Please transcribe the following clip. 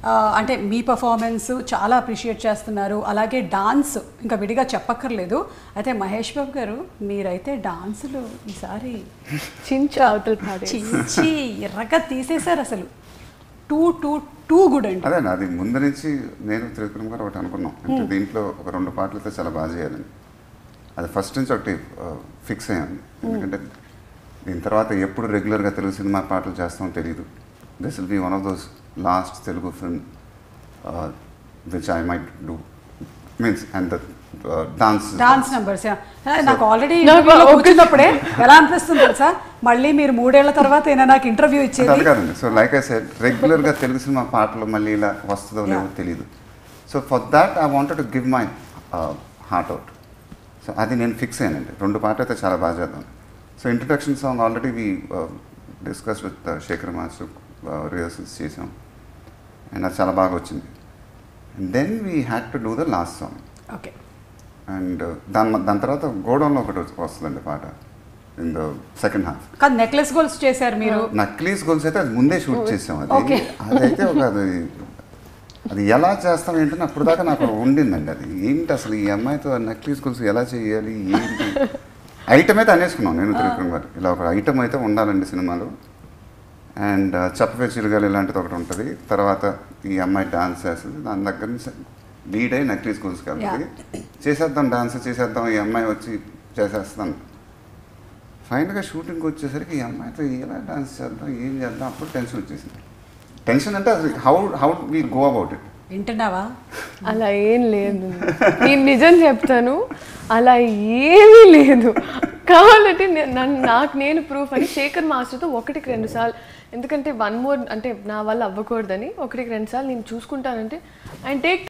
ఆ, అంటే మీ పర్ఫార్మెన్స్ చాలా అప్రిషియేట్ చేస్తున్నారు అలాగే డాన్స్ ఇంకా విడిగా చెప్పక్కర్లేదు అయితే మహేష్ బాబు గారు మీరైతే డాన్సులు ఈసారి చించు అవతల పాడే చించి ఎర్రగా తీసేశారు అసలు టూ టూ టూ గుడ్ అండి అదే అది ముందు నుంచి నేను త్రివిక్రమ్ గారు ఒకటి అనుకున్నాం అంటే దీంట్లో ఒక రెండు పాటలతో చాలా బాగా చేయాలని అది ఫస్ట్ నుంచి ఒకటి ఫిక్స్ అయ్యాను ఎందుకంటే దీని తర్వాత ఎప్పుడు రెగ్యులర్గా తెలుగు సినిమా పాటలు చేస్తామో తెలియదు this will be one of those last Telugu film which I might do means and the dance dance numbers నాకు ఆల్రెడీ నాకు ఒక- కూర్చున్నప్పుడే ఎలా అనిపిస్తుంది తెలుసా మళ్ళీ మీరు మూడేళ్ల తర్వాత ఏమైనా నాకు ఇంటర్వ్యూ అది ఇచ్చేది కాదండి సో లైక్ ఐ సెడ్ రెగ్యులర్గా తెలుగు సినిమా పాటలు మళ్ళీ ఇలా వస్తుందో లేదో తెలియదు so for that I wanted to give my heart out so అది నేను ఫిక్స్ అయ్యానండి రెండు పాటలు అయితే చాలా బాగా చేద్దాం so introduction song already we discuss with Sekhar master rehearsals చేసాం అండ్ అది చాలా బాగా వచ్చింది then we had to do the last song okay and దాని దాని తర్వాత గోడౌన్లో ఒకటి వస్తుందండి పాట ఇన్ ద సెకండ్ హాఫ్ కాదు నెక్లెస్ గోల్స్ చేశారు మీరు నక్లీస్ గోల్స్ అయితే అది ముందే షూట్ చేసాం అది Okay. అదైతే ఒక అది అది ఎలా చేస్తాం ఏంటని అప్పుడు దాకా నాకు ఉండిందండి అది ఏంటి అసలు ఈ అమ్మాయితో నక్లీస్ గోల్స్ ఎలా చేయాలి ఏంటి ఐటమ్ అయితే అనేసుకున్నాం నేను త్రివిక్రమ్ గారు ఇలా ఒక ఐటమ్ అయితే ఉండాలండి సినిమాలో అండ్ చెప్పవే చిరుగాలి ఇలాంటిది ఒకటి ఉంటుంది తర్వాత ఈ అమ్మాయి డాన్స్ చేస్తుంది దాని దగ్గర నుంచి లీడ్ అయ్యి నక్లీస్ గోల్స్ కాబట్టి చేసేద్దాం డాన్స్ చేసేద్దాం ఈ అమ్మాయి వచ్చి చేసేస్తాను ఫైనల్గా షూటింగ్కి వచ్చేసరికి ఈ అమ్మాయితో ఎలా డాన్స్ చేద్దాం ఏం చేద్దాం అప్పుడు టెన్షన్ వచ్చేసింది టెన్షన్ అంటే అసలు how how we go about it వింటున్నావా అలా ఏం లేదు నేను నిజం చెప్తాను అలా ఏమీ లేదు కావాలంటే నే- నన్ను నాకు నేను ప్రూఫ్ అని శేఖర్ మాస్టర్తో ఒకటికి రెండు సార్లు ఎందుకంటే వన్ మోర్ అంటే నా వల్ల అవ్వకూడదని ఒకటికి రెండు సార్లు నేను చూసుకుంటానంటే ఆయన టేక్